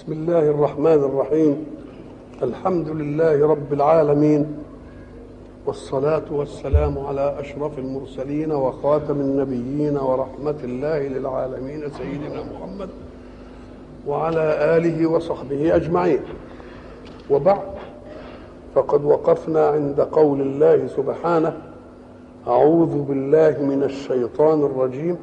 بسم الله الرحمن الرحيم الحمد لله رب العالمين والصلاة والسلام على أشرف المرسلين وخاتم النبيين ورحمة الله للعالمين سيدنا محمد وعلى آله وصحبه أجمعين وبعد فقد وقفنا عند قول الله سبحانه أعوذ بالله من الشيطان الرجيم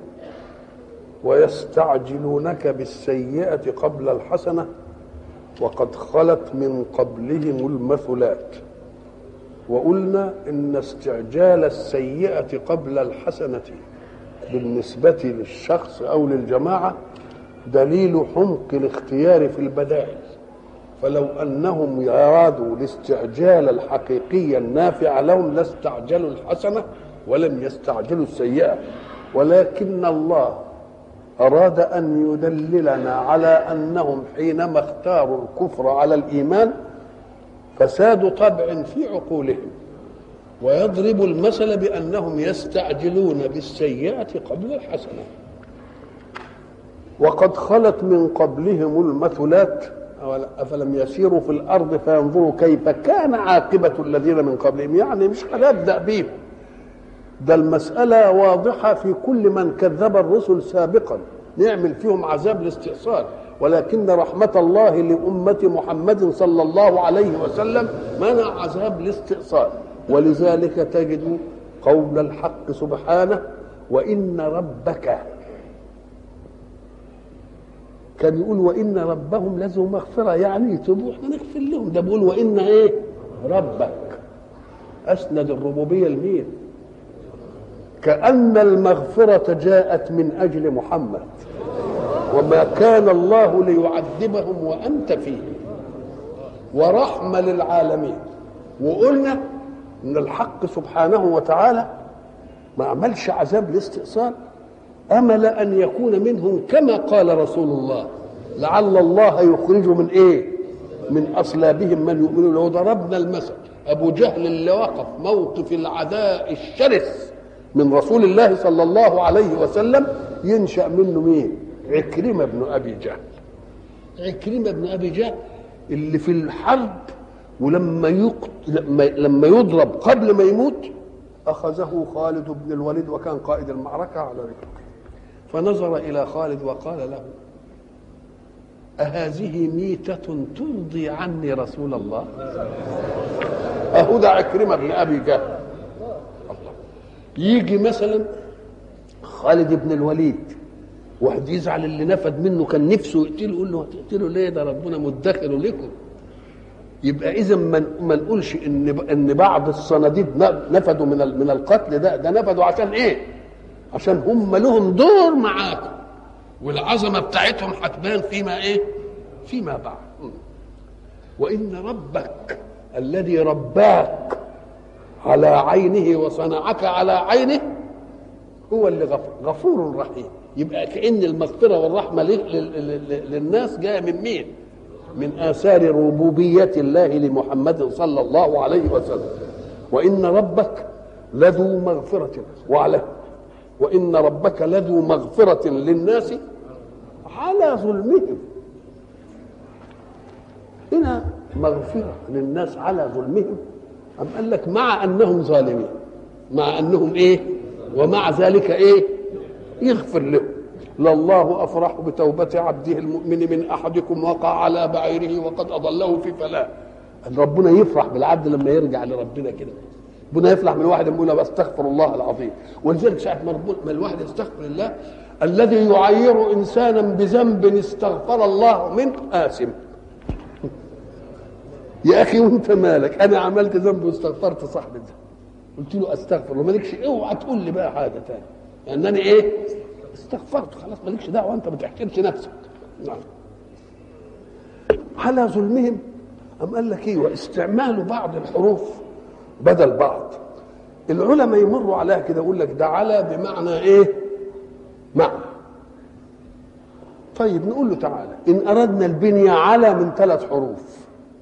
ويستعجلونك بالسيئة قبل الحسنة وقد خلت من قبلهم المثلات وقلنا إن استعجال السيئة قبل الحسنة بالنسبة للشخص أو للجماعة دليل حمق الاختيار في البدائل فلو أنهم أرادوا الاستعجال الحقيقي النافع لهم لاستعجلوا الحسنة ولم يستعجلوا السيئة ولكن الله أراد أن يدللنا على أنهم حينما اختاروا الكفر على الإيمان فساد طبع في عقولهم ويضرب المثل بأنهم يستعجلون بالسيئة قبل الحسنة وقد خلت من قبلهم المثلات أفلم يسيروا في الأرض فينظروا كيف كان عاقبة الذين من قبلهم يعني مش هنبدأ بيهم ده المسألة واضحة في كل من كذب الرسل سابقا نعمل فيهم عذاب الاستئصال ولكن رحمة الله لأمة محمد صلى الله عليه وسلم منع عذاب الاستئصال ولذلك تجد قول الحق سبحانه وإن ربك كان يقول وإن ربهم لذو مغفرة يعني يتوبوا احنا نغفر لهم ده بيقول وإن إيه ربك أسند الربوبية لمين كأن المغفرة جاءت من أجل محمد وما كان الله ليعذبهم وأنت فيهم ورحمة للعالمين وقلنا إن الحق سبحانه وتعالى ما عملش عذاب الاستئصال أمل أن يكون منهم كما قال رسول الله لعل الله يخرج من إيه من أصلابهم من يؤمنون لو ضربنا المثل أبو جهل اللي وقف موقف العداء الشرس من رسول الله صلى الله عليه وسلم ينشأ منه مين عكرمة بن أبي جهل عكرمة بن أبي جهل اللي في الحرب ولما يقت... لما... لما يضرب قبل ما يموت أخذه خالد بن الوليد وكان قائد المعركة على ركبه فنظر إلى خالد وقال له أهذه ميتة ترضي عني رسول الله أهدى عكرمة بن أبي جهل يجي مثلا خالد بن الوليد واحد يزعل اللي نفد منه كان نفسه يقتله يقول له هتقتله ليه ده ربنا مدخر لكم يبقى اذا ما نقولش ان ان بعض الصناديد نفدوا من من القتل ده ده نفدوا عشان ايه؟ عشان هم لهم دور معاكم والعظمه بتاعتهم هتبان فيما ايه؟ فيما بعد وان ربك الذي رباك على عينه وصنعك على عينه هو اللي غفور رحيم يبقى كأن المغفرة والرحمة للناس جاية من مين؟ من آثار ربوبية الله لمحمد صلى الله عليه وسلم وإن ربك لذو مغفرة وعلى وإن ربك لذو مغفرة للناس على ظلمهم هنا مغفرة للناس على ظلمهم أم قال لك مع أنهم ظالمين مع أنهم إيه ومع ذلك إيه يغفر لهم لله أفرح بتوبة عبده المؤمن من أحدكم وقع على بعيره وقد أضله في فلاة ربنا يفرح بالعبد لما يرجع لربنا كده ربنا يفرح من واحد يقول بستغفر الله العظيم ولذلك ساعة ما الواحد يستغفر الله الذي يعير إنسانا بذنب استغفر الله منه آثم يا اخي وانت مالك انا عملت ذنب واستغفرت صاحبي ده قلت له استغفر الله مالكش اوعى تقول لي بقى حاجه تاني لانني ايه استغفرت خلاص مالكش دعوه انت ما تحترمش نفسك نعم على ظلمهم أم قال لك ايه واستعمال بعض الحروف بدل بعض العلماء يمروا عليها كده يقول لك ده على بمعنى ايه مع طيب نقول له تعالى ان اردنا البنيه على من ثلاث حروف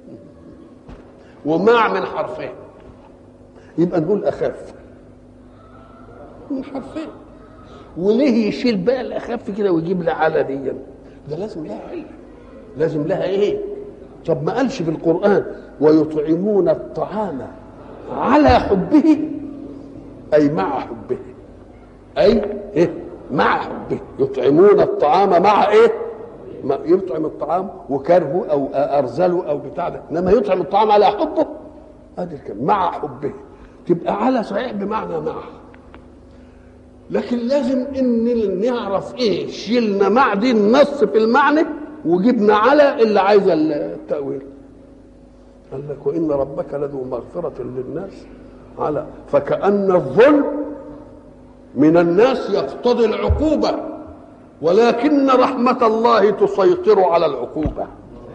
ومع من حرفين يبقى نقول اخف من حرفين وليه يشيل بقى الاخف كده ويجيب لي على دي ده لازم لها علم لازم لها ايه طب ما قالش في القران ويطعمون الطعام على حبه اي مع حبه اي ايه مع حبه يطعمون الطعام مع ايه ما يطعم الطعام وكرهه او ارزله او بتاع ده انما يطعم الطعام على حبه ادي الكلمه مع حبه تبقى على صحيح بمعنى مع لكن لازم ان نعرف ايه شيلنا مع دي النص في المعنى وجبنا على اللي عايزه التاويل قال لك وان ربك لذو مغفره للناس على فكأن الظلم من الناس يقتضي العقوبة ولكن رحمة الله تسيطر على العقوبة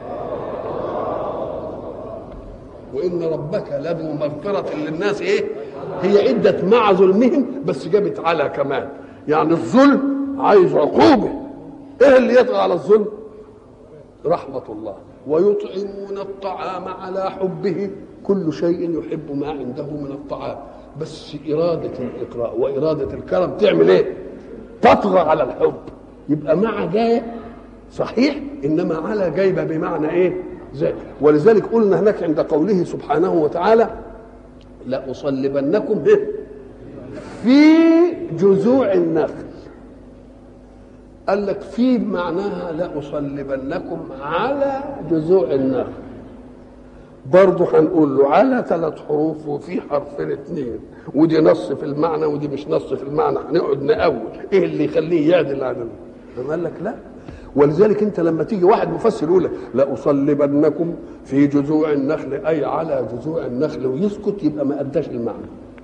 وإن ربك لذو مغفرة للناس إيه هي عدة مع ظلمهم بس جابت على كمان يعني الظلم عايز عقوبة إيه اللي يطغى على الظلم رحمة الله ويطعمون الطعام على حبه كل شيء يحب ما عنده من الطعام بس إرادة الإقراء وإرادة الكرم تعمل إيه؟ تطغى على الحب يبقى مع جاية صحيح إنما على جايبة بمعنى إيه؟ زي ولذلك قلنا هناك عند قوله سبحانه وتعالى لأصلبنكم في جذوع النخل قال لك في معناها لأصلبنكم على جذوع النخل برضه هنقول له على ثلاث حروف وفي حرفين اثنين ودي نص في المعنى ودي مش نص في المعنى هنقعد نقول ايه اللي يخليه يعدل عن قال لك لا ولذلك انت لما تيجي واحد مفسر يقول لاصلبنكم في جذوع النخل اي على جذوع النخل ويسكت يبقى ما اداش المعنى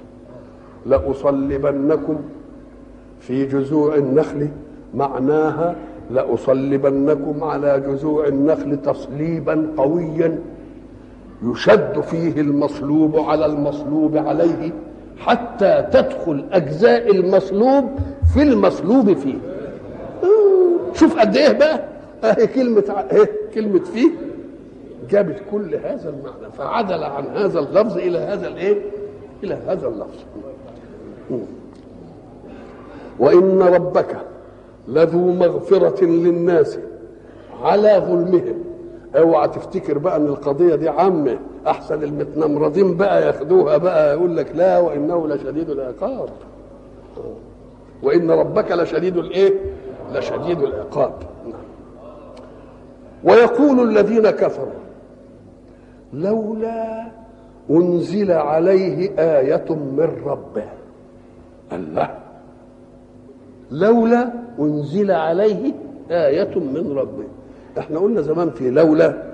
لاصلبنكم في جذوع النخل معناها لاصلبنكم على جذوع النخل تصليبا قويا يشد فيه المصلوب على المصلوب عليه حتى تدخل اجزاء المصلوب في المصلوب فيه شوف قد ايه بقى اهي كلمه ايه كلمه فيه جابت كل هذا المعنى فعدل عن هذا اللفظ الى هذا الايه الى هذا اللفظ وان ربك لذو مغفره للناس على ظلمهم اوعى تفتكر بقى ان القضيه دي عامه احسن المتنمرضين بقى ياخدوها بقى يقول لك لا وانه لشديد العقاب وان ربك لشديد الايه لشديد العقاب ويقول الذين كفروا لولا انزل عليه ايه من ربه الله لولا انزل عليه ايه من ربه احنا قلنا زمان في لولا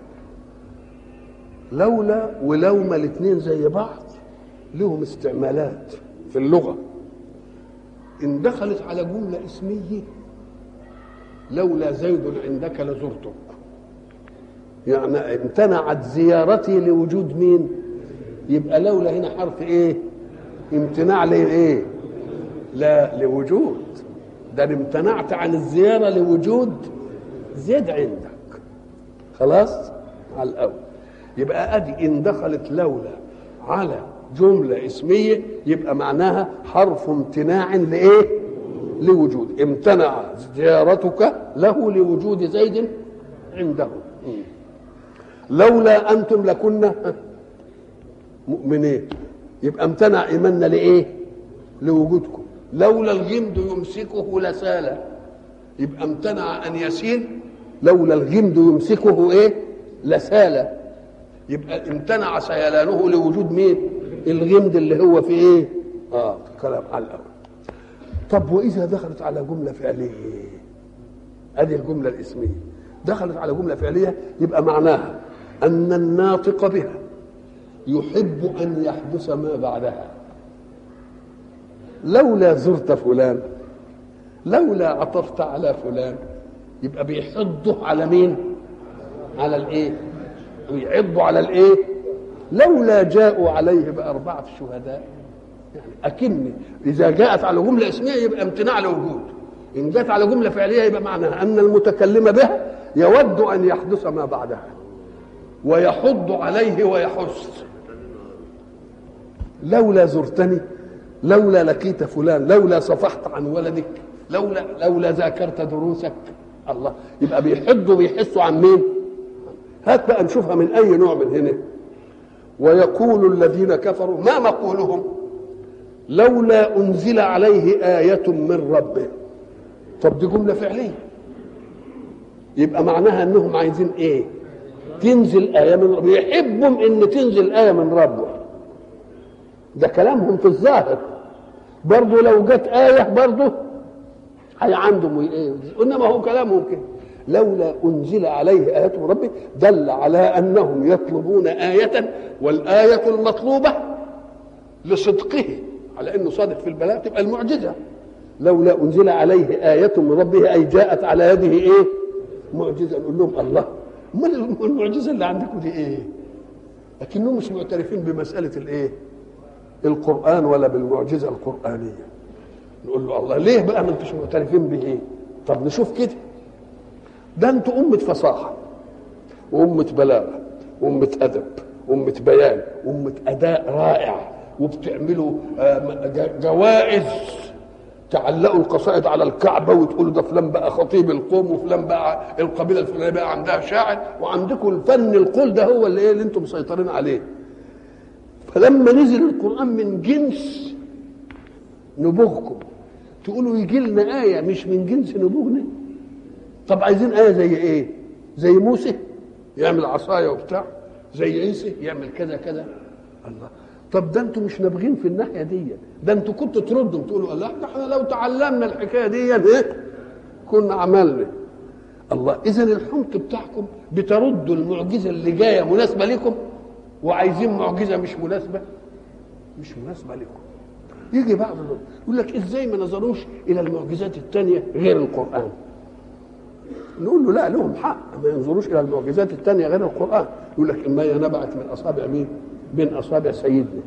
لولا ولوما الاثنين زي بعض لهم استعمالات في اللغه ان دخلت على جمله اسميه لولا زيد عندك لزرتك يعني امتنعت زيارتي لوجود مين يبقى لولا هنا حرف ايه امتناع لايه لا لوجود ده انا امتنعت عن الزياره لوجود زيد عندك خلاص على الاول يبقى ادي ان دخلت لولا على جمله اسميه يبقى معناها حرف امتناع لايه لوجود امتنع زيارتك له لوجود زيد عنده لولا انتم لكنا مؤمنين يبقى امتنع ايماننا لايه لوجودكم لولا الغمد يمسكه لسال يبقى امتنع ان يسيل لولا الغمد يمسكه ايه لسال يبقى امتنع سيلانه لوجود مين الغمد اللي هو في ايه اه كلام على الاول طب واذا دخلت على جمله فعليه ادي الجمله الاسميه دخلت على جمله فعليه يبقى معناها ان الناطق بها يحب ان يحدث ما بعدها لولا زرت فلان لولا عطفت على فلان يبقى بيحضه على مين على الايه ويعضوا على الايه لولا جاءوا عليه بأربعة شهداء يعني أكن إذا جاءت على جملة اسمية يبقى امتناع لوجود إن جاءت على جملة فعلية يبقى معناها أن المتكلم بها يود أن يحدث ما بعدها ويحض عليه ويحث لولا زرتني لولا لقيت فلان لولا صفحت عن ولدك لولا لولا ذاكرت دروسك الله يبقى بيحدوا بيحسوا عن مين هات بقى نشوفها من اي نوع من هنا ويقول الذين كفروا ما مقولهم لولا انزل عليه ايه من ربه طب دي جمله فعليه يبقى معناها انهم عايزين ايه تنزل ايه من ربه يحبهم ان تنزل ايه من ربه ده كلامهم في الظاهر برضه لو جت ايه برضه هي عندهم ايه انما هو كلامهم كده لولا انزل عليه ايات من ربه دل على انهم يطلبون ايه والايه المطلوبه لصدقه على انه صادق في البلاء تبقى المعجزه لولا انزل عليه ايه من ربه اي جاءت على يده ايه معجزه نقول لهم الله امال المعجزه اللي عندكم دي ايه لكنهم مش معترفين بمساله الايه القران ولا بالمعجزه القرانيه نقول له الله ليه بقى ما انتش معترفين بايه طب نشوف كده ده انتوا أمة فصاحة وأمة بلاغة وأمة أدب وأمة بيان وأمة أداء رائع وبتعملوا جوائز تعلقوا القصائد على الكعبة وتقولوا ده فلان بقى خطيب القوم وفلان بقى القبيلة الفلانية بقى عندها شاعر وعندكم الفن القول ده هو اللي ايه اللي انتم مسيطرين عليه فلما نزل القرآن من جنس نبوغكم تقولوا يجي لنا آية مش من جنس نبوغنا طب عايزين آية زي إيه؟ زي موسى يعمل عصاية وبتاع زي عيسى يعمل كذا كذا الله طب ده انتوا مش نابغين في الناحية دي ده انتوا كنتوا تردوا تقولوا الله احنا لو تعلمنا الحكاية دي ايه كنا عملنا الله اذا الحمق بتاعكم بتردوا المعجزة اللي جاية مناسبة لكم وعايزين معجزة مش مناسبة مش مناسبة لكم يجي بعض يقول لك ازاي ما نظروش الى المعجزات الثانيه غير القران نقول له لا لهم حق ما ينظروش الى المعجزات الثانيه غير القران يقول لك اما هي نبعت من اصابع مين بين اصابع سيدنا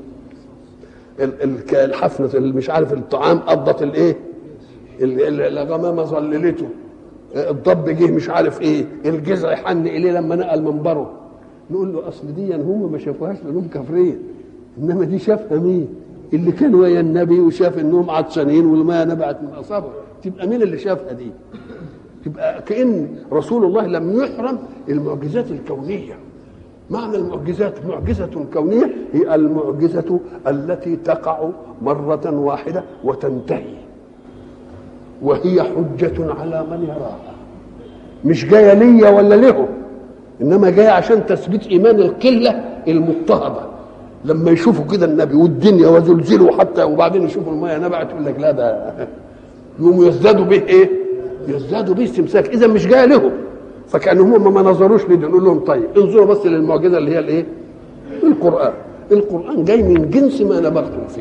الحفنه اللي مش عارف الطعام قضت الايه الغمامه ظللته الضب جه مش عارف ايه الجزع حن اليه لما نقل منبره نقول له اصل دي هم ما شافوهاش لانهم كافرين انما دي شافها مين اللي كان ويا النبي وشاف انهم عطشانين والماء نبعت من اصابعه تبقى مين اللي شافها دي تبقى كان رسول الله لم يحرم المعجزات الكونيه معنى المعجزات معجزة كونية هي المعجزة التي تقع مرة واحدة وتنتهي وهي حجة على من يراها مش جاية ليا ولا له إنما جاية عشان تثبيت إيمان القلة المضطهدة لما يشوفوا كده النبي والدنيا وزلزلوا حتى وبعدين يشوفوا الميه نبعت يقول لك لا ده يقوموا يزدادوا به ايه؟ يزدادوا به استمساك اذا مش جاي لهم فكانهم هم ما نظروش لدي نقول لهم طيب انظروا بس للمعجزه اللي هي الايه؟ القران القران جاي من جنس ما نبغتم فيه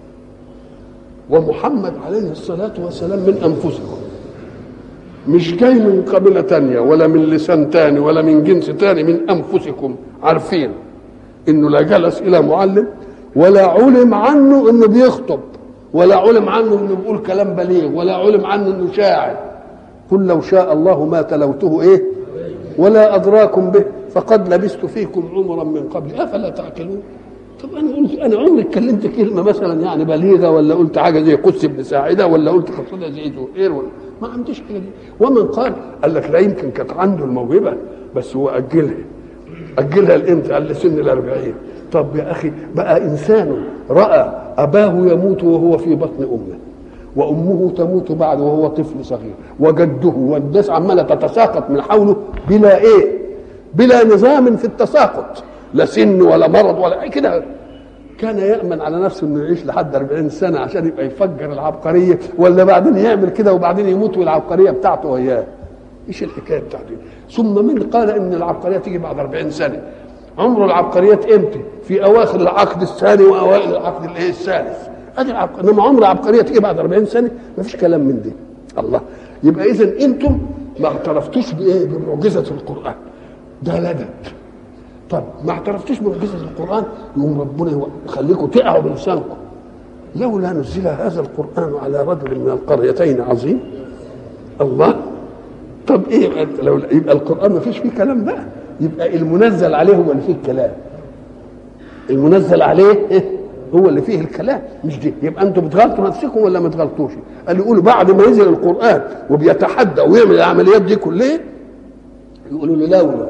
ومحمد عليه الصلاه والسلام من انفسكم مش جاي من قبيله تانية ولا من لسان تاني ولا من جنس تاني من انفسكم عارفين انه لا جلس الى معلم ولا علم عنه انه بيخطب ولا علم عنه انه بيقول كلام بليغ ولا علم عنه انه شاعر قل لو شاء الله ما تلوته ايه ولا ادراكم به فقد لبثت فيكم عمرا من قبل افلا تعقلون طب انا قلت انا عمري اتكلمت كلمه مثلا يعني بليغه ولا قلت حاجه زي قدس بن ساعده ولا قلت قصيده زي زهير ولا ما عنديش حاجه دي ومن قال قال لك لا يمكن كانت عنده الموهبه بس هو اجلها أجلها لإمتى؟ قال لسن الأربعين طب يا أخي بقى إنسان رأى أباه يموت وهو في بطن أمه وأمه تموت بعد وهو طفل صغير وجده والناس عمالة تتساقط من حوله بلا إيه؟ بلا نظام في التساقط لا سن ولا مرض ولا كده كان يأمن على نفسه انه يعيش لحد 40 سنة عشان يبقى يفجر العبقرية ولا بعدين يعمل كده وبعدين يموت والعبقرية بتاعته وياه ايش الحكايه بتاعته ثم من قال ان العبقريه تيجي بعد 40 سنه عمر العبقريات امتى في اواخر العقد الثاني واوائل العقد الايه الثالث ادي العبقريه انما عمر العبقريه تيجي بعد 40 سنه ما فيش كلام من دي الله يبقى اذا انتم ما اعترفتوش بايه بمعجزه القران ده لدد طب ما اعترفتوش بمعجزه القران يقوم ربنا يخليكم تقعوا بلسانكم لولا نزل هذا القران على رجل من القريتين عظيم الله طب ايه لو يبقى القران ما فيش فيه كلام بقى يبقى المنزل عليه هو اللي فيه الكلام المنزل عليه إيه؟ هو اللي فيه الكلام مش دي يبقى انتوا بتغلطوا نفسكم ولا ما تغلطوش قال يقولوا بعد ما ينزل القران وبيتحدى ويعمل العمليات دي كلها يقولوا له لولا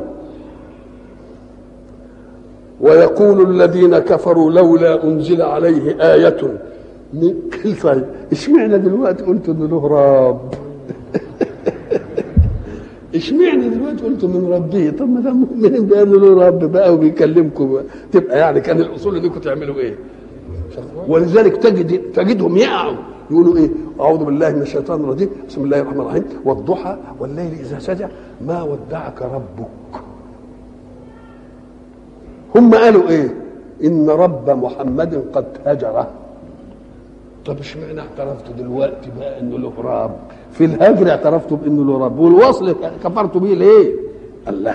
ويقول الذين كفروا لولا انزل عليه آية من طيب اشمعنى دلوقتي قلتوا انه له رب اشمعنى دلوقتي قلتوا من ربه طب ما دام مؤمنين بانه له رب بقى وبيكلمكم بقى. تبقى يعني كان الاصول انكم تعملوا ايه؟ ولذلك تجد تجدهم يقعوا يقولوا ايه؟ اعوذ بالله من الشيطان الرجيم بسم الله الرحمن الرحيم والضحى والليل اذا سجى ما ودعك ربك هم قالوا ايه؟ ان رب محمد قد هجره طب اشمعنى اعترفتوا دلوقتي بقى انه له رب؟ في الهجر اعترفتوا بانه له رب والوصل كفرتوا بيه ليه؟ الله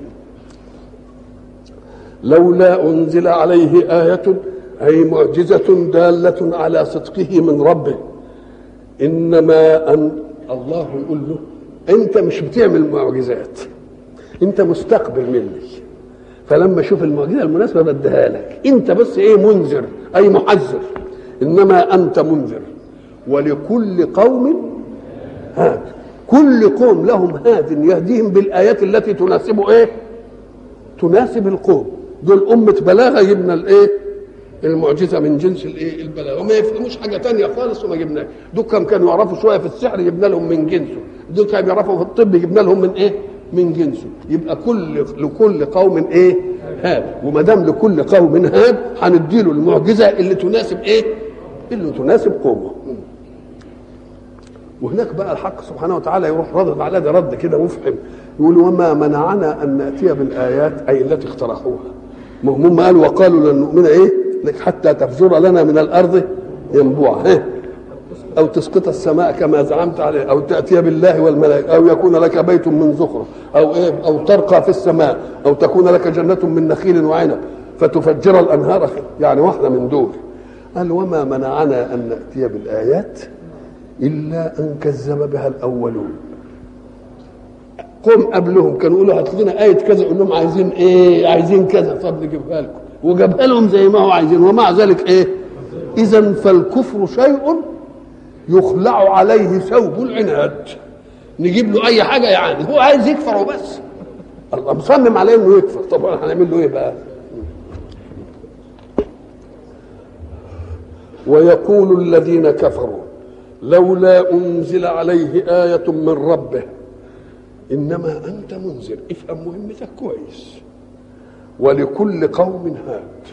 لولا انزل عليه آية أي معجزة دالة على صدقه من ربه إنما أن الله يقول له أنت مش بتعمل معجزات أنت مستقبل مني فلما اشوف المعجزه المناسبه بديها لك انت بس ايه منذر اي محذر انما انت منذر ولكل قوم هاد كل قوم لهم هاد يهديهم بالايات التي تناسب ايه تناسب القوم دول امه بلاغه جبنا الايه المعجزه من جنس الايه البلاغه وما يفهموش حاجه تانية خالص وما جبناها دول كم كانوا يعرفوا شويه في السحر جبنا لهم من جنسه دول كانوا يعرفوا في الطب جبنا لهم من ايه من جنسه يبقى كل لكل قوم ايه هاد وما دام لكل قوم هاد هنديله المعجزه اللي تناسب ايه اللي تناسب قومه وهناك بقى الحق سبحانه وتعالى يروح رد على ده رد كده مفحم يقول وما منعنا ان ناتي بالايات اي التي اقترحوها ما هم قالوا وقالوا لن نؤمن ايه لك حتى تفجر لنا من الارض ينبوعا إيه؟ او تسقط السماء كما زعمت عليه او تاتي بالله والملائكه او يكون لك بيت من زخرف او ايه او ترقى في السماء او تكون لك جنه من نخيل وعنب فتفجر الانهار يعني واحده من دول قال وما منعنا ان ناتي بالايات الا ان كذب بها الاولون قوم قبلهم كانوا يقولوا هات لنا ايه كذا يقول لهم عايزين ايه عايزين كذا طب نجيبها لكم وجابها لهم زي ما هو عايزين ومع ذلك ايه اذا فالكفر شيء يخلع عليه ثوب العناد نجيب له اي حاجه يعني هو عايز يكفر وبس الله مصمم عليه انه يكفر طبعا هنعمل له ايه بقى ويقول الذين كفروا لولا انزل عليه ايه من ربه انما انت منذر افهم مهمتك كويس ولكل قوم هاد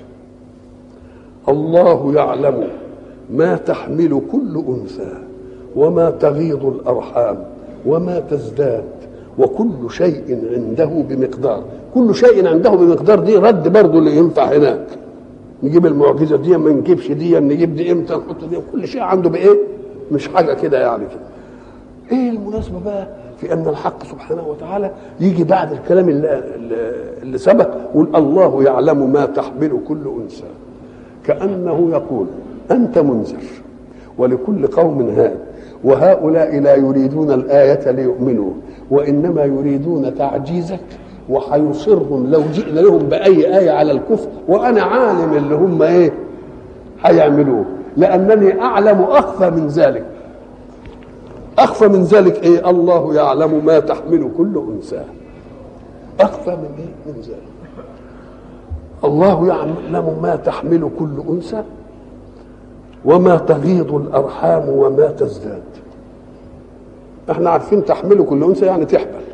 الله يعلم ما تحمل كل انثى وما تغيض الارحام وما تزداد وكل شيء عنده بمقدار كل شيء عنده بمقدار دي رد برضه اللي ينفع هناك نجيب المعجزه دي ما نجيبش دي نجيب دي امتى نحط دي كل شيء عنده بايه مش حاجه كده يعني كده ايه المناسبه بقى في ان الحق سبحانه وتعالى يجي بعد الكلام اللي, اللي سبق يقول الله يعلم ما تحمل كل انثى كانه يقول انت منذر ولكل قوم هاد وهؤلاء لا يريدون الايه ليؤمنوا وانما يريدون تعجيزك وحيصرهم لو جئنا لهم باي ايه على الكفر وانا عالم اللي هم ايه هيعملوه لانني اعلم اخفى من ذلك اخفى من ذلك ايه الله يعلم ما تحمل كل انثى اخفى من ايه من ذلك الله يعلم ما تحمل كل انثى وما تغيض الارحام وما تزداد احنا عارفين تحمل كل انثى يعني تحمل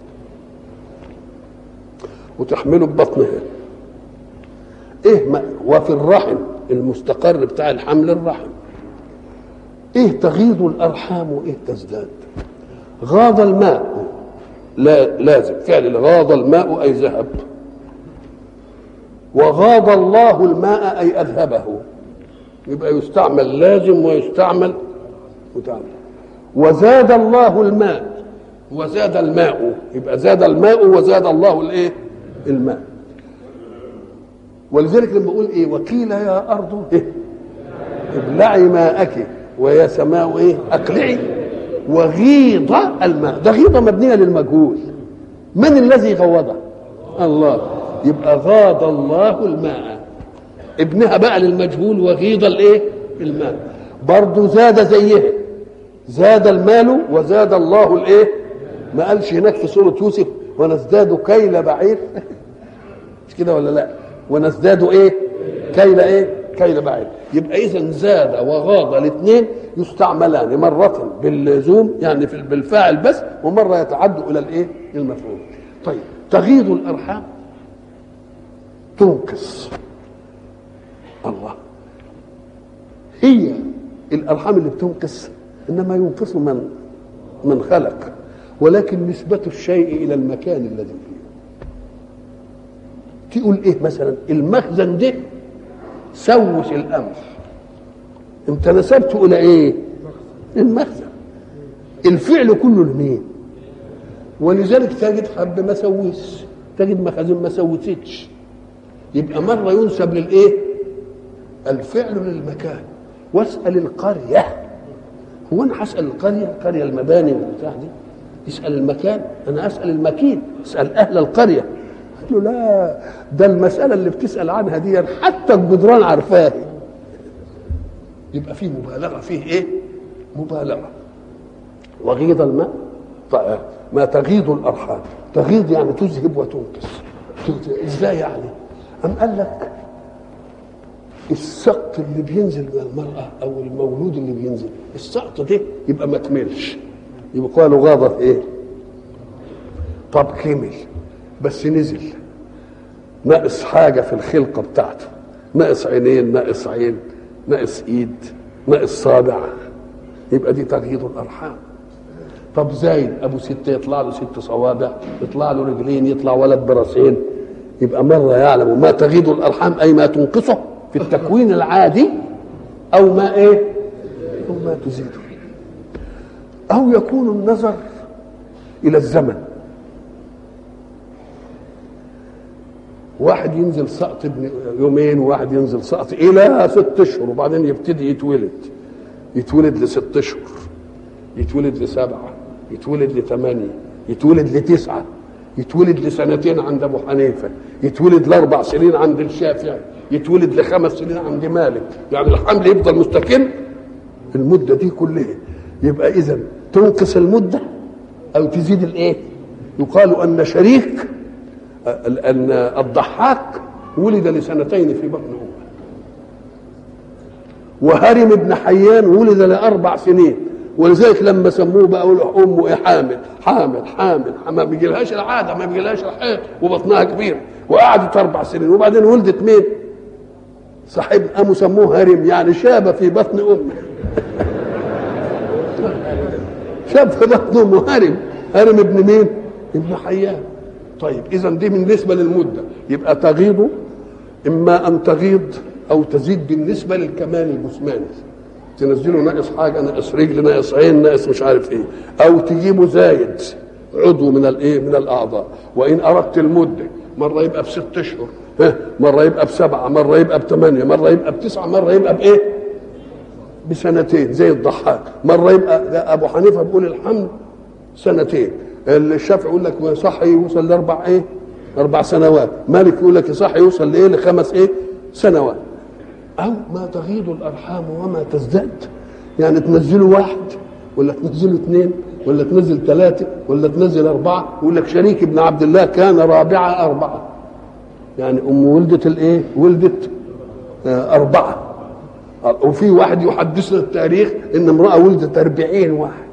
وتحمله ببطنها ايه ما وفي الرحم المستقر بتاع الحمل الرحم ايه تغيض الارحام وايه تزداد غاض الماء لا لازم فعل غاض الماء اي ذهب وغاض الله الماء اي اذهبه يبقى يستعمل لازم ويستعمل متعمل وزاد الله الماء وزاد الماء يبقى زاد الماء وزاد الله الايه الماء ولذلك لما اقول ايه وقيل يا ارض إيه؟ ابلعي ماءك ويا سماء ايه اقلعي وغيض الماء ده غيضه مبنيه للمجهول من الذي غوضه الله يبقى غاض الله الماء ابنها بقى للمجهول وغيض الايه المال برضه زاد زيها زاد المال وزاد الله الايه ما قالش هناك في سوره يوسف ونزداد كيل بعير مش كده ولا لا ونزداد ايه كيل ايه كيل بعير يبقى اذا زاد وغاض الاثنين يستعملان مرة باللزوم يعني في بالفاعل بس ومرة يتعدوا الى الايه المفعول طيب تغيض الارحام تنقص الله هي الارحام اللي بتنقص انما ينقص من من خلق ولكن نسبة الشيء الى المكان الذي فيه تقول ايه مثلا المخزن ده سوس القمح انت نسبته الى ايه المخزن الفعل كله لمين ولذلك تجد حب ما سوس تجد مخازن ما سوتش يبقى مره ينسب للايه الفعل للمكان واسال القريه هو انا هسال القريه القريه المباني والبتاع دي يسال المكان انا اسال المكين اسال اهل القريه قلت له لا ده المساله اللي بتسال عنها دي حتى الجدران عارفاها يبقى فيه مبالغه فيه ايه مبالغه وغيض الماء طيب ما تغيض الارحام تغيض يعني تذهب وتنقص ازاي يعني ام قال لك السقط اللي بينزل من المرأة أو المولود اللي بينزل السقط ده يبقى ما كملش يبقى قالوا غاضت إيه؟ طب كمل بس نزل ناقص حاجة في الخلقة بتاعته ناقص عينين ناقص عين ناقص إيد ناقص صابع يبقى دي تغيير الأرحام طب زايد أبو ستة يطلع له ست صوابع يطلع له رجلين يطلع ولد براسين يبقى مرة يعلم ما تغيض الأرحام أي ما تنقصه في التكوين العادي او ما ايه او ما تزيده او يكون النظر الى الزمن واحد ينزل سقط ابن يومين وواحد ينزل سقط الى ست اشهر وبعدين يبتدي يتولد يتولد لست اشهر يتولد لسبعه يتولد لثمانيه يتولد لتسعه يتولد لسنتين عند ابو حنيفه يتولد لاربع سنين عند الشافعي يتولد لخمس سنين عند مالك يعني الحمل يفضل مستكن المده دي كلها يبقى اذا تنقص المده او تزيد الايه يقال ان شريك ان الضحاك ولد لسنتين في بطن امه وهرم ابن حيان ولد لاربع سنين ولذلك لما سموه بقى يقولوا امه ايه حامل حامل حامل ما بيجيلهاش العاده ما بيجيلهاش الحيض وبطنها كبير وقعدت اربع سنين وبعدين ولدت مين؟ صاحب قاموا سموه هرم يعني شاب في بطن امه شاب في بطن امه هرم هرم ابن مين؟ ابن حيان طيب اذا دي بالنسبه للمده يبقى تغيض اما ان تغيض او تزيد بالنسبه للكمال الجسماني تنزله ناقص حاجه ناقص رجل ناقص عين ناقص مش عارف ايه او تجيبه زايد عضو من الايه من الاعضاء وان اردت المده مره يبقى بست اشهر مره يبقى بسبعه مره يبقى بثمانيه مره يبقى بتسعه مره يبقى بايه بسنتين زي الضحاك مره يبقى ابو حنيفه بيقول الحمل سنتين الشافعي يقول لك صح يوصل لاربع ايه اربع سنوات مالك يقول لك صح يوصل لايه لخمس ايه سنوات او ما تغيض الارحام وما تزداد يعني تنزلوا واحد ولا تنزلوا اثنين ولا تنزل ثلاثه ولا تنزل اربعه يقول لك شريك ابن عبد الله كان رابعه اربعه يعني ام ولدت الايه ولدت آه اربعه وفي واحد يحدثنا التاريخ ان امراه ولدت أربعين واحد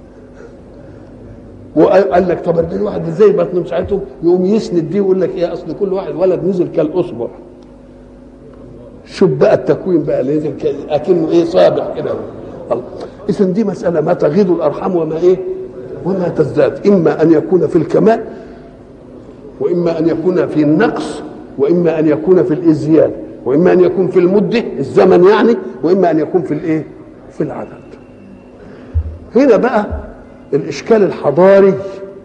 وقال لك طب 40 واحد ازاي بطن مساعدته يقوم يسند دي ويقول لك ايه اصل كل واحد ولد نزل كالاصبع شوف بقى التكوين بقى اللي نزل اكنه ايه صابع كده اذا دي مساله ما تغيض الارحام وما ايه وما تزداد اما ان يكون في الكمال واما ان يكون في النقص واما ان يكون في الازياد واما ان يكون في المده الزمن يعني واما ان يكون في الايه في العدد هنا بقى الاشكال الحضاري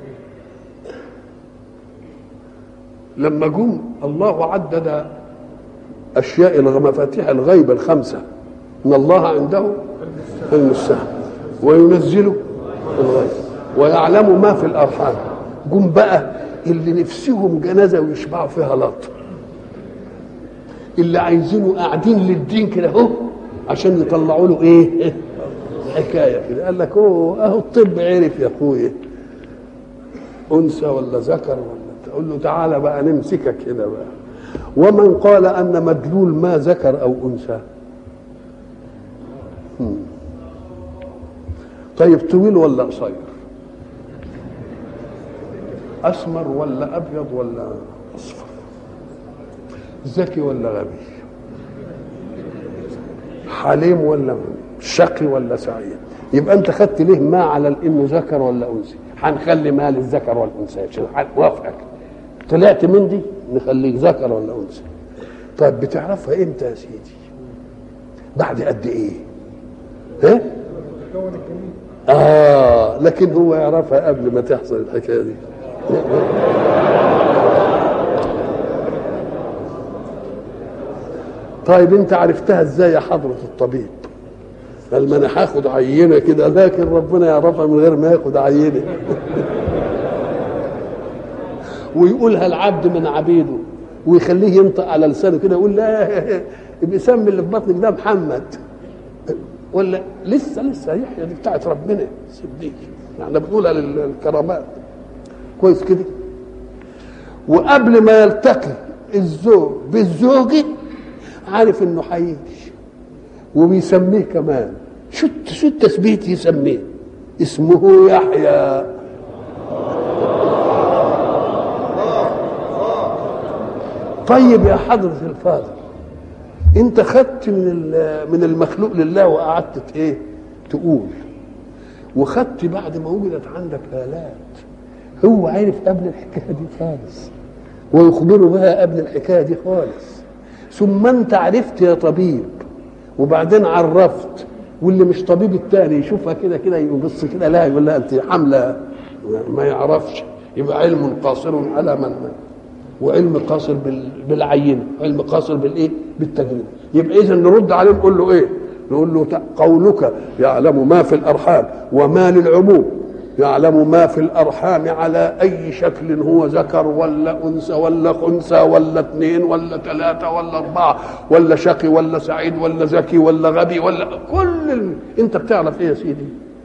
لما جم الله عدد اشياء مفاتيح الغيب الخمسه ان الله عنده علم الساعه وينزل الغيب ويعلم ما في الارحام جم بقى اللي نفسهم جنازه ويشبعوا فيها لط اللي عايزينه قاعدين للدين كده اهو عشان يطلعوا له ايه حكايه كده قال لك اوه اهو الطب عرف يا اخويا انثى ولا ذكر ولا تقول له تعالى بقى نمسكك هنا بقى ومن قال ان مدلول ما ذكر او انثى هم. طيب طويل ولا قصير اسمر ولا ابيض ولا اصفر ذكي ولا غبي حليم ولا شقي ولا سعيد يبقى انت خدت ليه ما على انه ذكر ولا انثى هنخلي ما للذكر والانثى عشان وافقك طلعت من دي نخليك ذكر ولا انثى طيب بتعرفها امتى يا سيدي بعد قد ايه ها اه لكن هو يعرفها قبل ما تحصل الحكايه دي طيب انت عرفتها ازاي يا حضرة الطبيب قال ما انا هاخد عينه كده لكن ربنا يعرفها من غير ما ياخد عينه ويقولها العبد من عبيده ويخليه ينطق على لسانه كده يقول لا بيسمي اللي في بطنك ده محمد ولا لسه لسه يحيى دي بتاعت ربنا سيبني احنا بنقولها للكرامات كويس كده وقبل ما يلتقي الزوج بالزوجه عارف انه هيعيش وبيسميه كمان شو شو التثبيت يسميه اسمه يحيى طيب يا حضرة الفاضل انت خدت من من المخلوق لله وقعدت ايه تقول وخدت بعد ما وجدت عندك آلات هو عارف قبل الحكايه دي خالص ويخبره بها قبل الحكايه دي خالص ثم انت عرفت يا طبيب وبعدين عرفت واللي مش طبيب التاني يشوفها كده كده يبص كده لا يقول لها انت حامله ما يعرفش يبقى علم قاصر على من وعلم قاصر بالعينه علم قاصر بالايه بالتجربه يبقى اذا نرد عليه نقول له ايه نقول له قولك يعلم ما في الارحام وما للعموم يعلم ما في الارحام على اي شكل هو ذكر ولا انثى ولا خنثى ولا اثنين ولا ثلاثه ولا اربعه ولا شقي ولا سعيد ولا ذكي ولا غبي ولا كل ال... انت بتعرف ايه يا سيدي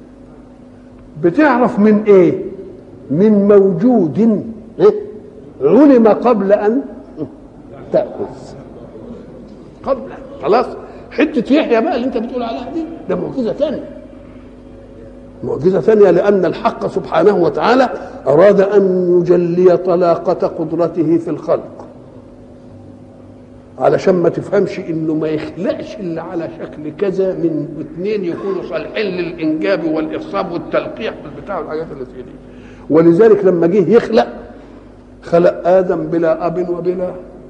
بتعرف من ايه من موجود إيه؟ علم قبل ان تاخذ قبل خلاص حته يحيى بقى اللي انت بتقول عليها دي ده معجزه ثانيه معجزه ثانيه لان الحق سبحانه وتعالى اراد ان يجلي طلاقه قدرته في الخلق علشان ما تفهمش انه ما يخلقش الا على شكل كذا من اثنين يكونوا صالحين للانجاب والاخصاب والتلقيح والبتاع والحاجات اللي في دي ولذلك لما جه يخلق خلق ادم بلا اب وبلا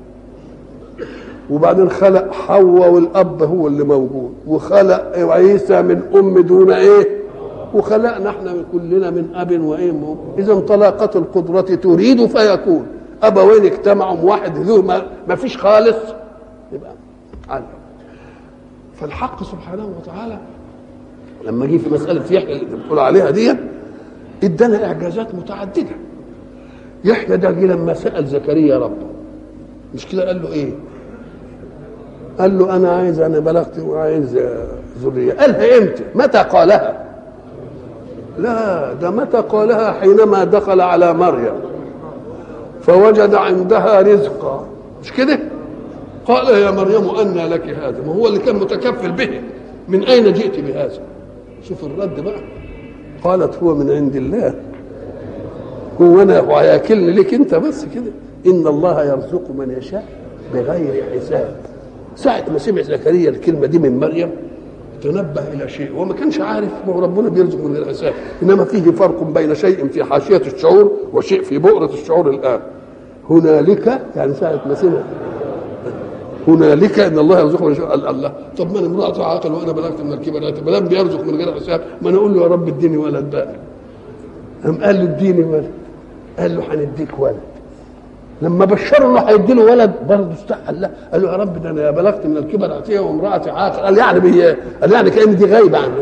وبعدين خلق حواء والاب هو اللي موجود وخلق عيسى من ام دون ايه وخلقنا احنا كلنا من اب وايه اذا طلاقه القدره تريد فيكون ابوين اجتمعوا واحد له ما فيش خالص يبقى عالم فالحق سبحانه وتعالى لما جه في مساله يحيى اللي بتقول عليها دي ادانا اعجازات متعدده يحيى ده جه لما سال زكريا ربه مش كده قال له ايه قال له انا عايز انا بلغت وعايز ذريه قالها امتى متى قالها لا ده متى قالها حينما دخل على مريم فوجد عندها رزقا مش كده قال يا مريم أنى لك هذا ما هو اللي كان متكفل به من أين جئت بهذا شوف الرد بقى قالت هو من عند الله هو أنا وهياكلني لك أنت بس كده إن الله يرزق من يشاء بغير حساب ساعة ما سمع زكريا الكلمة دي من مريم تنبه إلى شيء وما كانش عارف ما ربنا بيرزق من غير حساب إنما فيه فرق بين شيء في حاشية الشعور وشيء في بؤرة الشعور الآن هنالك يعني ساعة ما سمع هنالك ان الله يرزق من يشاء قال الله طب ما انا امراه عاقل وانا بلغت من الكبر ما دام بيرزق من غير حساب ما انا اقول له يا رب اديني ولد بقى قام قال له اديني ولد قال له هنديك ولد لما بشره انه هيدي له ولد برضه استحى لا قال له يا رب ده انا بلغت من الكبر اتيه وامراتي عاقل قال يعني بي قال يعني كان دي غايبه عنه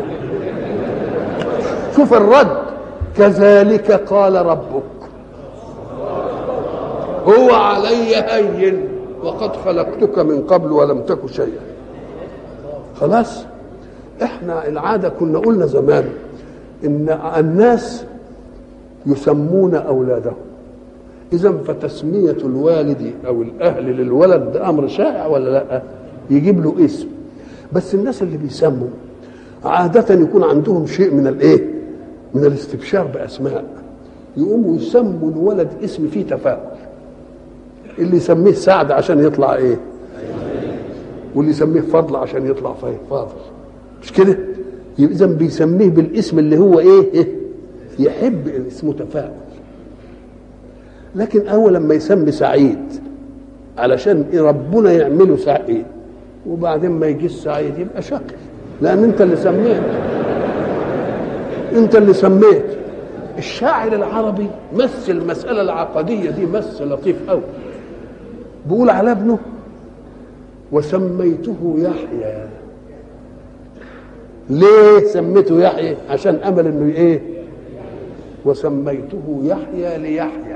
شوف الرد كذلك قال ربك هو علي هين وقد خلقتك من قبل ولم تك شيئا خلاص احنا العاده كنا قلنا زمان ان الناس يسمون اولادهم اذا فتسميه الوالد او الاهل للولد ده امر شائع ولا لا يجيب له اسم بس الناس اللي بيسموا عاده يكون عندهم شيء من الايه من الاستبشار باسماء يقوموا يسموا الولد اسم فيه تفاؤل اللي يسميه سعد عشان يطلع ايه واللي يسميه فضل عشان يطلع فيه فاضل مش كده اذا بيسميه بالاسم اللي هو ايه, إيه؟ يحب اسمه تفاؤل لكن اول لما يسمي سعيد علشان ربنا يعمله سعيد وبعدين ما يجيش سعيد يبقى شقي لان انت اللي سميت انت اللي سميت الشاعر العربي مثل المسألة العقدية دي مس لطيف قوي بيقول على ابنه وسميته يحيى ليه سميته يحيى عشان امل انه ايه وسميته يحيى ليحيى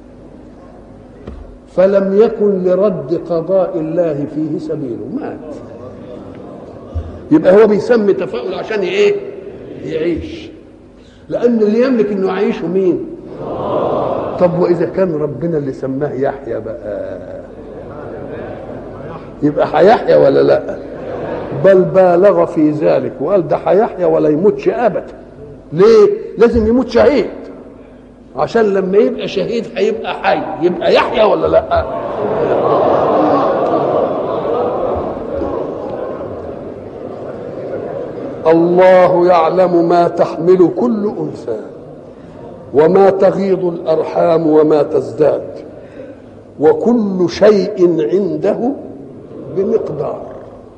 فلم يكن لرد قضاء الله فيه سبيل مات يبقى هو بيسمي تفاؤل عشان ايه يعيش لان اللي يملك انه يعيشه مين طب واذا كان ربنا اللي سماه يحيى بقى يبقى هيحيى ولا لا بل بالغ في ذلك وقال ده هيحيى ولا يموتش ابدا ليه لازم يموت شهيد عشان لما يبقى شهيد هيبقى حي يبقى يحيى ولا لا الله يعلم ما تحمل كل انثى وما تغيض الارحام وما تزداد وكل شيء عنده بمقدار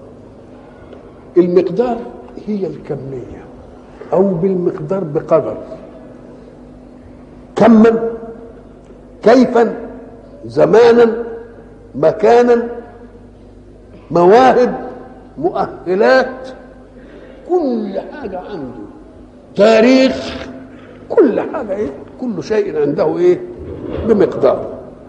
المقدار هي الكميه او بالمقدار بقدر كما كيفا زمانا مكانا مواهب مؤهلات كل حاجة عنده تاريخ كل حاجة إيه؟ كل شيء عنده إيه؟ بمقدار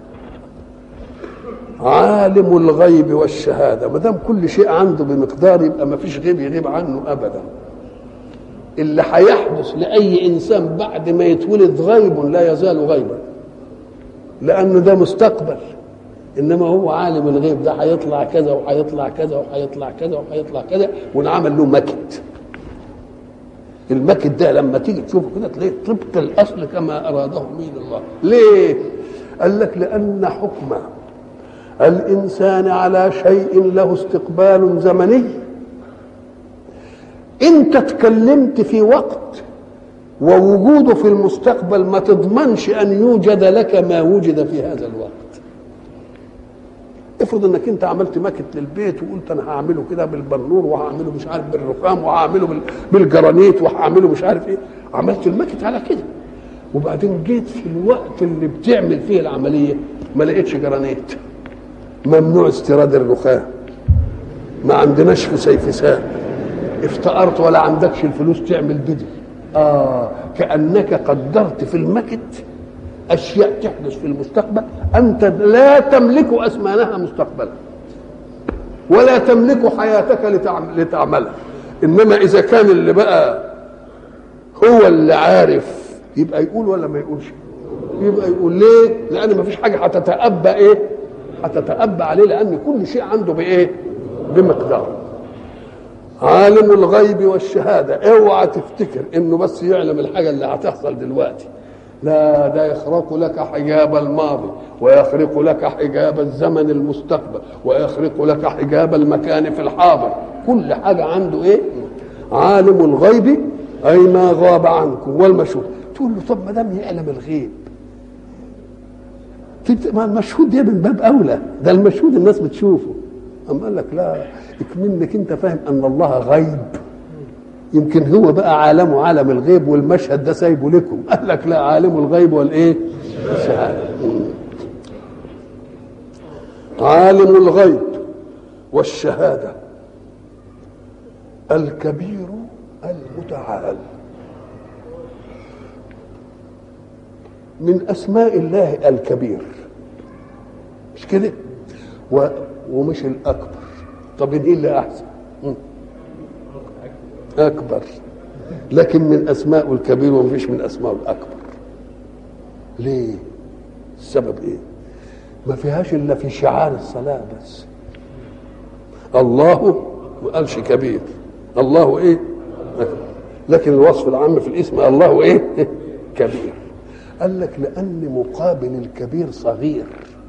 عالم الغيب والشهادة ما دام كل شيء عنده بمقدار يبقى ما فيش غيب يغيب عنه أبدا اللي هيحدث لأي إنسان بعد ما يتولد غيب لا يزال غيبا لأنه ده مستقبل انما هو عالم الغيب ده هيطلع كذا وهيطلع كذا وهيطلع كذا وهيطلع كذا ونعمل له مكت المكت ده لما تيجي تشوفه كده تلاقيه طبق الاصل كما اراده مين الله ليه قال لك لان حكم الانسان على شيء له استقبال زمني انت اتكلمت في وقت ووجوده في المستقبل ما تضمنش ان يوجد لك ما وجد في هذا الوقت افرض انك انت عملت ماكت للبيت وقلت انا هعمله كده بالبنور وهعمله مش عارف بالرخام وهعمله بالجرانيت وهعمله مش عارف ايه عملت الماكت على كده وبعدين جيت في الوقت اللي بتعمل فيه العمليه ما لقيتش جرانيت ممنوع استيراد الرخام ما عندناش في سيفسان افتقرت ولا عندكش الفلوس تعمل بدل اه كانك قدرت في المكت اشياء تحدث في المستقبل انت لا تملك اسمانها مستقبلا ولا تملك حياتك لتعملها انما اذا كان اللي بقى هو اللي عارف يبقى يقول ولا ما يقولش يبقى يقول ليه لان ما فيش حاجه هتتأبى ايه هتتأبى عليه لان كل شيء عنده بايه بمقدار عالم الغيب والشهاده اوعى تفتكر انه بس يعلم الحاجه اللي هتحصل دلوقتي لا ده يخرق لك حجاب الماضي ويخرق لك حجاب الزمن المستقبل ويخرق لك حجاب المكان في الحاضر كل حاجة عنده ايه عالم الغيب أي ما غاب عنكم والمشهود تقول له طب ما دام يعلم الغيب ما المشهود ده من باب أولى ده المشهود الناس بتشوفه أما قال لك لا اكمنك أنت فاهم أن الله غيب يمكن هو بقى عالمه عالم الغيب والمشهد ده سايبه لكم قال لك لا عالم الغيب والايه الشهاده عالم الغيب والشهاده الكبير المتعال من اسماء الله الكبير مش كده و... ومش الاكبر طب ايه اللي احسن م? اكبر لكن من اسماء الكبير ومفيش من اسماء الاكبر ليه السبب ايه ما فيهاش الا في شعار الصلاه بس الله ما قالش كبير الله ايه أكبر. لكن الوصف العام في الاسم الله ايه كبير قال لك لان مقابل الكبير صغير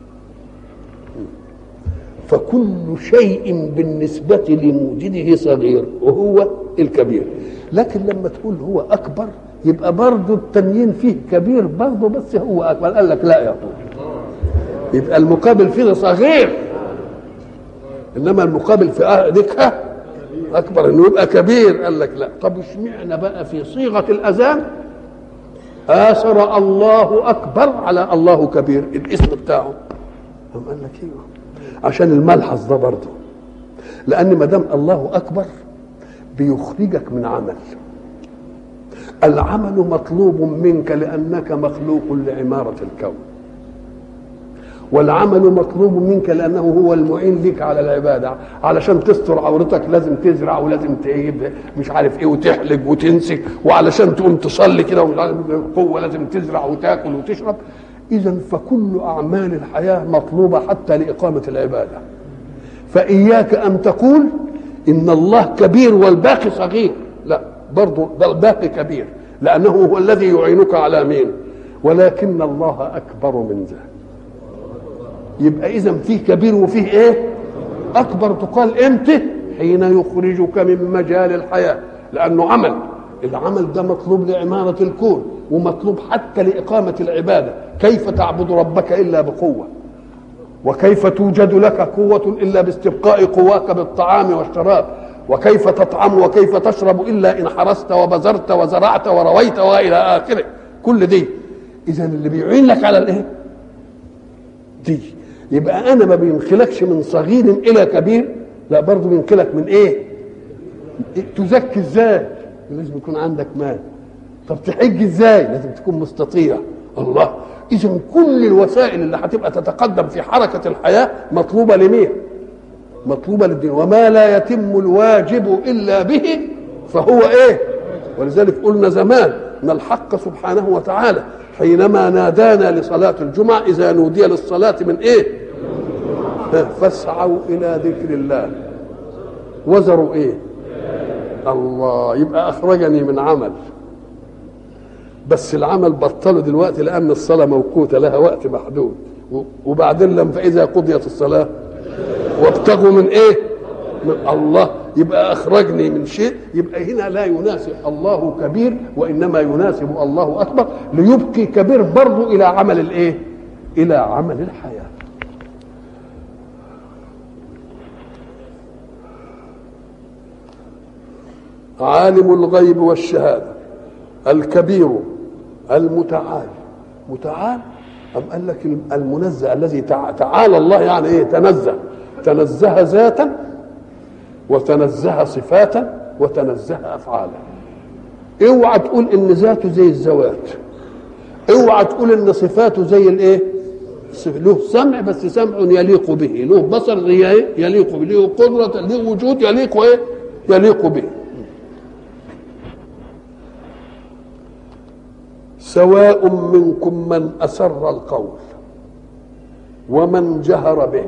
فكل شيء بالنسبة لموجده صغير وهو الكبير لكن لما تقول هو أكبر يبقى برضه التنين فيه كبير برضه بس هو أكبر قال لك لا يا أخوي يبقى المقابل فيه صغير إنما المقابل في ذكها أكبر إنه يبقى كبير قال لك لا طب اشمعنى بقى في صيغة الأذان آثر الله أكبر على الله كبير الاسم بتاعه قام قال لك ايوه عشان الملحظ ده برضه لان ما دام الله اكبر بيخرجك من عمل العمل مطلوب منك لانك مخلوق لعماره الكون والعمل مطلوب منك لانه هو المعين لك على العباده علشان تستر عورتك لازم تزرع ولازم تعيب مش عارف ايه وتحلق وتنسك وعلشان تقوم تصلي كده ومش عارف قوه لازم تزرع وتاكل وتشرب اذا فكل اعمال الحياه مطلوبه حتى لاقامه العباده فاياك ان تقول ان الله كبير والباقي صغير لا برضه ده الباقي كبير لانه هو الذي يعينك على مين ولكن الله اكبر من ذلك يبقى اذا فيه كبير وفيه ايه اكبر تقال امتى حين يخرجك من مجال الحياه لانه عمل العمل ده مطلوب لعماره الكون ومطلوب حتى لاقامه العباده كيف تعبد ربك الا بقوه وكيف توجد لك قوه الا باستبقاء قواك بالطعام والشراب وكيف تطعم وكيف تشرب الا ان حرست وبذرت وزرعت ورويت والى اخره كل دي اذا اللي بيعين لك على الايه دي يبقى انا ما بينخلكش من صغير الى كبير لا برضه بينقلك من ايه تزكي ازاي لازم يكون عندك مال طب تحج ازاي لازم تكون مستطيع الله اذا كل الوسائل اللي هتبقى تتقدم في حركه الحياه مطلوبه لمين مطلوبه للدين وما لا يتم الواجب الا به فهو ايه ولذلك قلنا زمان ان الحق سبحانه وتعالى حينما نادانا لصلاة الجمعة إذا نودي للصلاة من إيه؟ فاسعوا إلى ذكر الله وزروا إيه؟ الله يبقى أخرجني من عمل بس العمل بطله دلوقتي لأن الصلاة موقوتة لها وقت محدود وبعدين لما فإذا قضيت الصلاة وابتغوا من إيه؟ من الله يبقى اخرجني من شيء يبقى هنا لا يناسب الله كبير وانما يناسب الله اكبر ليبقي كبير برضه الى عمل الايه الى عمل الحياه عالم الغيب والشهاده الكبير المتعال متعال أم قال لك المنزه الذي تعالى الله يعني ايه تنزه تنزه ذاتا وتنزه صفاتا وتنزه افعالا اوعى تقول ان ذاته زي الذوات اوعى تقول ان صفاته زي الايه له سمع بس سمع يليق به له بصر يليق به له قدرة له وجود يليق ايه يليق به سواء منكم من أسر القول ومن جهر به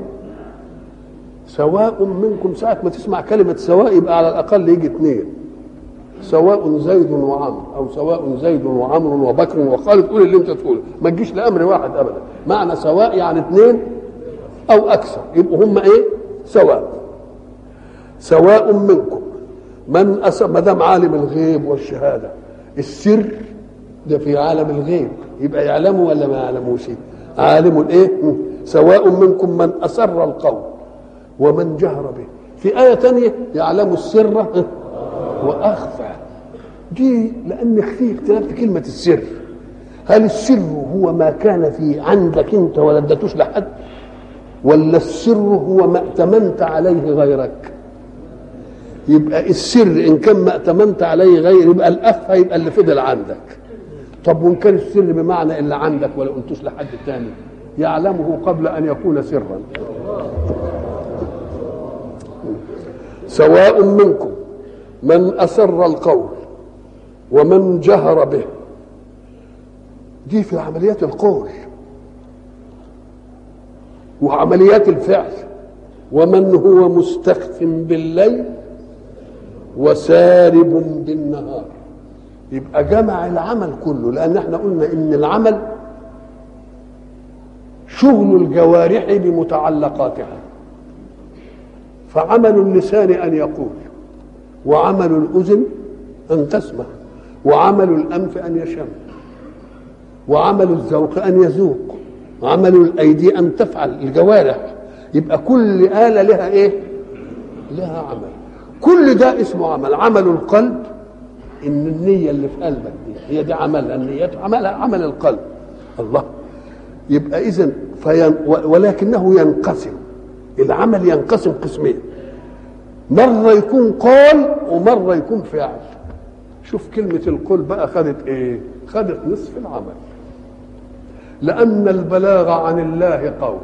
سواء منكم ساعة ما تسمع كلمة سواء يبقى على الأقل يجي اثنين سواء زيد وعمرو أو سواء زيد وعمرو وبكر وخالد قول اللي أنت تقوله ما تجيش لأمر واحد أبدا معنى سواء يعني اثنين أو أكثر يبقوا هم إيه؟ سواء سواء منكم من أس... ما دام عالم الغيب والشهادة السر ده في عالم الغيب يبقى يعلمه ولا ما يعلموش عالم الايه سواء منكم من اسر القول ومن جهر به في آية تانية يعلم السر وأخفى دي لأن في اختلاف في كلمة السر هل السر هو ما كان في عندك أنت ولا اديتوش لحد ولا السر هو ما ائتمنت عليه غيرك يبقى السر إن كان ما ائتمنت عليه غير يبقى الأخفى يبقى اللي فضل عندك طب وإن كان السر بمعنى اللي عندك ولا قلتوش لحد تاني يعلمه قبل أن يكون سرا سواء منكم من أسر القول ومن جهر به دي في عمليات القول وعمليات الفعل ومن هو مستخف بالليل وسارب بالنهار يبقى جمع العمل كله لان احنا قلنا ان العمل شغل الجوارح بمتعلقاتها فعمل اللسان ان يقول وعمل الاذن ان تسمع وعمل الانف ان يشم وعمل الذوق ان يذوق وعمل الايدي ان تفعل الجوارح يبقى كل اله لها ايه لها عمل كل ده اسمه عمل عمل القلب ان النيه اللي في قلبك دي هي دي عملها النية عملها عمل القلب الله يبقى اذا فين ولكنه ينقسم العمل ينقسم قسمين مرة يكون قول ومرة يكون فعل شوف كلمة القول بقى خدت ايه خدت نصف العمل لأن البلاغ عن الله قول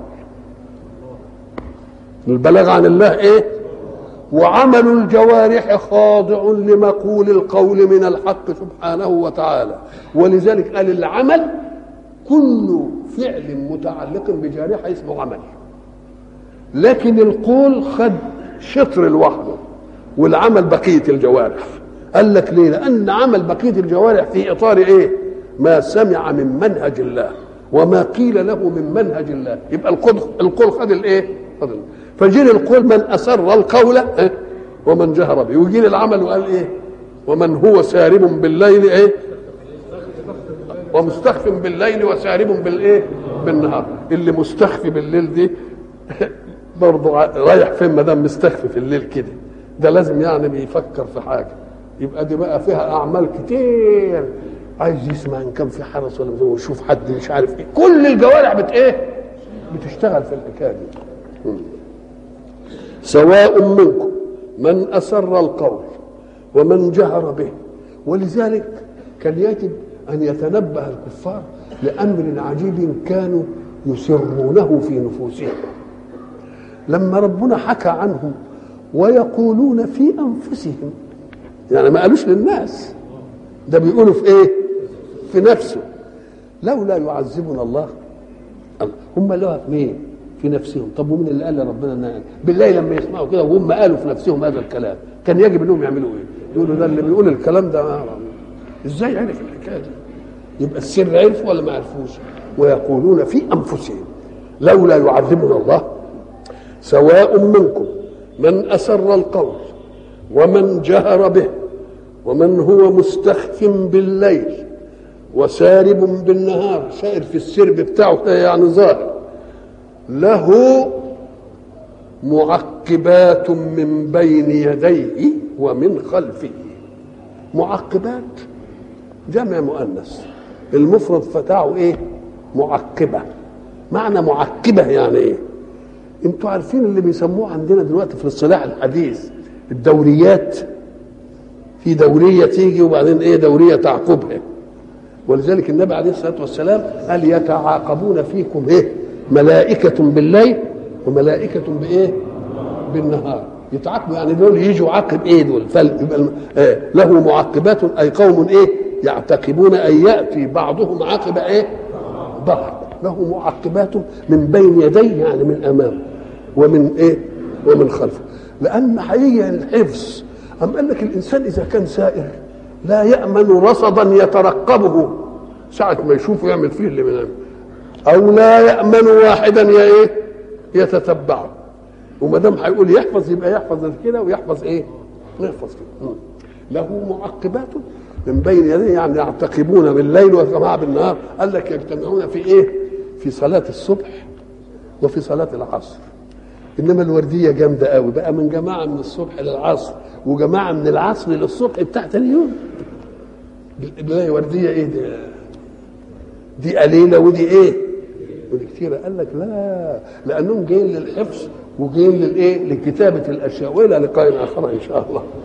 البلاغ عن الله ايه وعمل الجوارح خاضع لمقول القول من الحق سبحانه وتعالى ولذلك قال العمل كل فعل متعلق بجارحة اسمه عمل لكن القول خد شطر لوحده والعمل بقية الجوارح قال لك ليه لأن عمل بقية الجوارح في إطار إيه ما سمع من منهج الله وما قيل له من منهج الله يبقى القول القول خد الايه خد فجيل القول من أسر القول ومن جهر به ويجي العمل وقال ايه ومن هو سارب بالليل ايه ومستخف بالليل وسارب بالايه بالنهار اللي مستخفي بالليل دي برضه رايح فين ما دام مستخفي في الليل كده ده لازم يعني بيفكر في حاجه يبقى دي بقى فيها اعمال كتير عايز يسمع ان كان في حرس ولا ويشوف حد مش عارف ايه كل الجوارح بت ايه بتشتغل في الحكايه دي سواء منكم من اسر القول ومن جهر به ولذلك كان يجب ان يتنبه الكفار لامر عجيب كانوا يسرونه في نفوسهم لما ربنا حكى عنهم ويقولون في انفسهم يعني ما قالوش للناس ده بيقولوا في ايه في نفسه لولا يعذبنا الله هم لها في مين في نفسهم طب ومين اللي قال لربنا ان بالله لما يسمعوا كده وهم قالوا في نفسهم هذا الكلام كان يجب انهم يعملوا ايه يقولوا ده اللي بيقول الكلام ده ازاي عرف الحكايه دي يبقى السر عرفوا ولا ما عرفوش ويقولون في انفسهم لولا يعذبنا الله سواء منكم من اسر القول ومن جهر به ومن هو مستخف بالليل وسارب بالنهار سائر في السرب بتاعه يعني ظاهر له معقبات من بين يديه ومن خلفه معقبات جمع مؤنث المفرد فتاعه ايه معقبة معنى معقبة يعني ايه انتوا عارفين اللي بيسموه عندنا دلوقتي في الصلاح الحديث الدوريات في دوريه تيجي وبعدين ايه دوريه تعقبها ولذلك النبي عليه الصلاه والسلام قال يتعاقبون فيكم ايه ملائكه بالليل وملائكه بايه بالنهار يتعاقبوا يعني دول يجوا عقب ايه دول فيبقى آه له معقبات اي قوم ايه يعتقبون ان ياتي بعضهم عقب ايه بعض له معقبات من بين يديه يعني من امامه ومن ايه ومن خلفه لان هيجي الحفظ أم قال لك الإنسان إذا كان سائر لا يأمن رصدا يترقبه ساعة ما يشوفه يعمل فيه اللي من أو لا يأمن واحدا يا إيه يتتبعه وما دام هيقول يحفظ يبقى يحفظ كده ويحفظ إيه يحفظ كده له معقبات من بين يديه يعني يعتقبون بالليل والجماعة بالنهار قال لك يجتمعون في إيه في صلاة الصبح وفي صلاة العصر انما الورديه جامده قوي بقى من جماعه من الصبح للعصر وجماعه من العصر للصبح بتاع تاني يوم لا ورديه ايه دي دي قليله ودي ايه ودي كتيره قال لك لا لانهم جايين للحفظ وجايين للايه لكتابه الاشياء والى لقاء اخر ان شاء الله